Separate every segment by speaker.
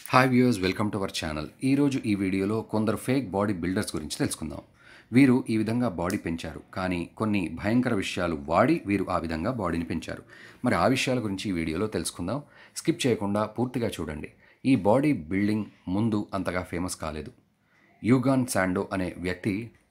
Speaker 1: hi viewers welcome to our channel ఈరోజు ఈ వీడియోలో కొందరు ఫేక్ బాడీ బిల్డర్స్ గురించి తెలుసుకుందాం వీరు ఈ విధంగా బాడీ పెంచారు కానీ కొన్ని భయంకర విషయాలు వాడి వీరు ఆ విధంగా బాడీని పెంచారు మరి ఆ విషయాల గురించి ఈ వీడియోలో తెలుసుకుందాం స్కిప్ చేయకుండా పూర్తిగా చూడండి ఈ బాడీ బిల్డింగ్ ముందు అంతగా ఫేమస్ కాలేదు యూగాన్ శాండో అనే వ్యక్తి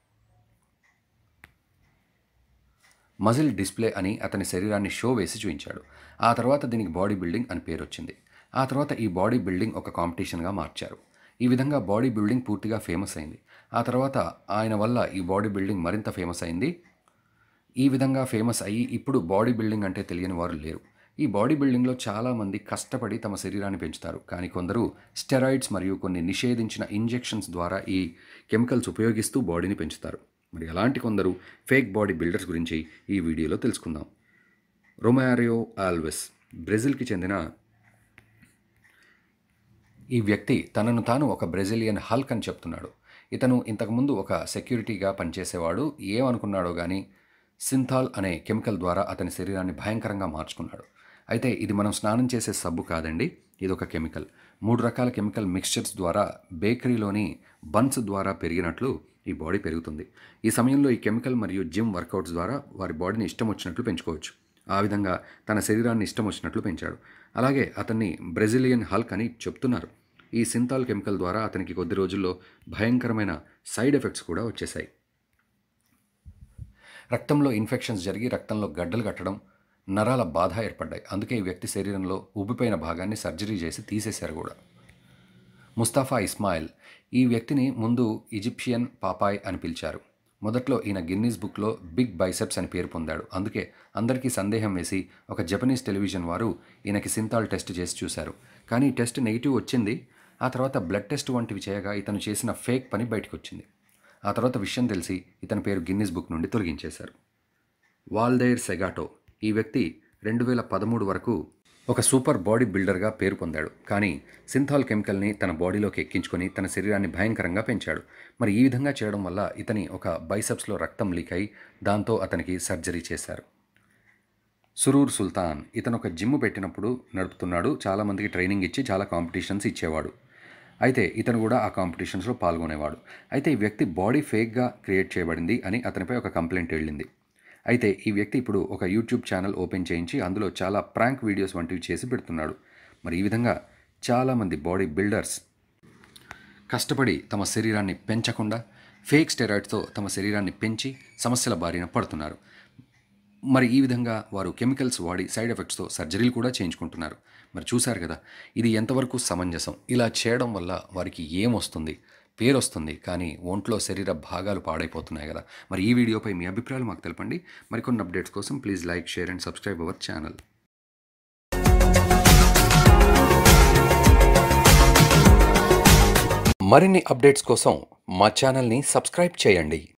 Speaker 1: మజిల్ డిస్ప్లే అని అతని శరీరాన్ని షో వేసి చూపించాడు ఆ తర్వాత దీనికి బాడీ బిల్డింగ్ అని పేరు వచ్చింది ఆ తర్వాత ఈ బాడీ బిల్డింగ్ ఒక కాంపిటీషన్గా మార్చారు ఈ విధంగా బాడీ బిల్డింగ్ పూర్తిగా ఫేమస్ అయింది ఆ తర్వాత ఆయన వల్ల ఈ బాడీ బిల్డింగ్ మరింత ఫేమస్ అయింది ఈ విధంగా ఫేమస్ అయ్యి ఇప్పుడు బాడీ బిల్డింగ్ అంటే తెలియని వారు లేరు ఈ బాడీ బిల్డింగ్లో చాలామంది కష్టపడి తమ శరీరాన్ని పెంచుతారు కానీ కొందరు స్టెరాయిడ్స్ మరియు కొన్ని నిషేధించిన ఇంజెక్షన్స్ ద్వారా ఈ కెమికల్స్ ఉపయోగిస్తూ బాడీని పెంచుతారు మరి అలాంటి కొందరు ఫేక్ బాడీ బిల్డర్స్ గురించి ఈ వీడియోలో తెలుసుకుందాం రొమారియో ఆల్వెస్ బ్రెజిల్కి చెందిన ఈ వ్యక్తి తనను తాను ఒక బ్రెజిలియన్ హల్క్ అని చెప్తున్నాడు ఇతను ఇంతకుముందు ఒక సెక్యూరిటీగా పనిచేసేవాడు ఏమనుకున్నాడో కానీ సింథాల్ అనే కెమికల్ ద్వారా అతని శరీరాన్ని భయంకరంగా మార్చుకున్నాడు అయితే ఇది మనం స్నానం చేసే సబ్బు కాదండి ఇది ఒక కెమికల్ మూడు రకాల కెమికల్ మిక్స్చర్స్ ద్వారా బేకరీలోని బన్స్ ద్వారా పెరిగినట్లు ఈ బాడీ పెరుగుతుంది ఈ సమయంలో ఈ కెమికల్ మరియు జిమ్ వర్కౌట్స్ ద్వారా వారి బాడీని ఇష్టం వచ్చినట్లు పెంచుకోవచ్చు ఆ విధంగా తన శరీరాన్ని ఇష్టం వచ్చినట్లు పెంచాడు అలాగే అతన్ని బ్రెజిలియన్ హల్క్ అని చెప్తున్నారు ఈ సింతాల్ కెమికల్ ద్వారా అతనికి కొద్ది రోజుల్లో భయంకరమైన సైడ్ ఎఫెక్ట్స్ కూడా వచ్చేసాయి రక్తంలో ఇన్ఫెక్షన్స్ జరిగి రక్తంలో గడ్డలు కట్టడం నరాల బాధ ఏర్పడ్డాయి అందుకే ఈ వ్యక్తి శరీరంలో ఉబ్బిపోయిన భాగాన్ని సర్జరీ చేసి తీసేశారు కూడా ముస్తాఫా ఇస్మాయిల్ ఈ వ్యక్తిని ముందు ఈజిప్షియన్ పాపాయ్ అని పిలిచారు మొదట్లో ఈయన గిన్నీస్ బుక్లో బిగ్ బైసెప్స్ అని పేరు పొందాడు అందుకే అందరికీ సందేహం వేసి ఒక జపనీస్ టెలివిజన్ వారు ఈయనకి సింతాల్ టెస్ట్ చేసి చూశారు కానీ ఈ టెస్ట్ నెగిటివ్ వచ్చింది ఆ తర్వాత బ్లడ్ టెస్ట్ వంటివి చేయగా ఇతను చేసిన ఫేక్ పని బయటకు వచ్చింది ఆ తర్వాత విషయం తెలిసి ఇతని పేరు గిన్నీస్ బుక్ నుండి తొలగించేశారు వాల్డైర్ సెగాటో ఈ వ్యక్తి రెండు వేల పదమూడు వరకు ఒక సూపర్ బాడీ బిల్డర్గా పేరు పొందాడు కానీ సింథాల్ కెమికల్ని తన బాడీలోకి ఎక్కించుకొని తన శరీరాన్ని భయంకరంగా పెంచాడు మరి ఈ విధంగా చేయడం వల్ల ఇతని ఒక బైసెప్స్లో రక్తం లీక్ అయి దాంతో అతనికి సర్జరీ చేశారు సురూర్ సుల్తాన్ ఇతను ఒక జిమ్ పెట్టినప్పుడు నడుపుతున్నాడు చాలామందికి ట్రైనింగ్ ఇచ్చి చాలా కాంపిటీషన్స్ ఇచ్చేవాడు అయితే ఇతను కూడా ఆ కాంపిటీషన్స్లో పాల్గొనేవాడు అయితే ఈ వ్యక్తి బాడీ ఫేక్గా క్రియేట్ చేయబడింది అని అతనిపై ఒక కంప్లైంట్ వెళ్ళింది అయితే ఈ వ్యక్తి ఇప్పుడు ఒక యూట్యూబ్ ఛానల్ ఓపెన్ చేయించి అందులో చాలా ప్రాంక్ వీడియోస్ వంటివి చేసి పెడుతున్నాడు మరి ఈ విధంగా చాలామంది బాడీ బిల్డర్స్ కష్టపడి తమ శరీరాన్ని పెంచకుండా ఫేక్ స్టెరాయిడ్స్తో తమ శరీరాన్ని పెంచి సమస్యల బారిన పడుతున్నారు మరి ఈ విధంగా వారు కెమికల్స్ వాడి సైడ్ ఎఫెక్ట్స్తో సర్జరీలు కూడా చేయించుకుంటున్నారు మరి చూశారు కదా ఇది ఎంతవరకు సమంజసం ఇలా చేయడం వల్ల వారికి ఏమొస్తుంది పేరు వస్తుంది కానీ ఒంట్లో శరీర భాగాలు పాడైపోతున్నాయి కదా మరి ఈ వీడియోపై మీ అభిప్రాయాలు మాకు తెలపండి మరికొన్ని అప్డేట్స్ కోసం please like share and subscribe our channel మరిన్ని అప్డేట్స్ కోసం మా ఛానల్ని సబ్స్క్రైబ్ చేయండి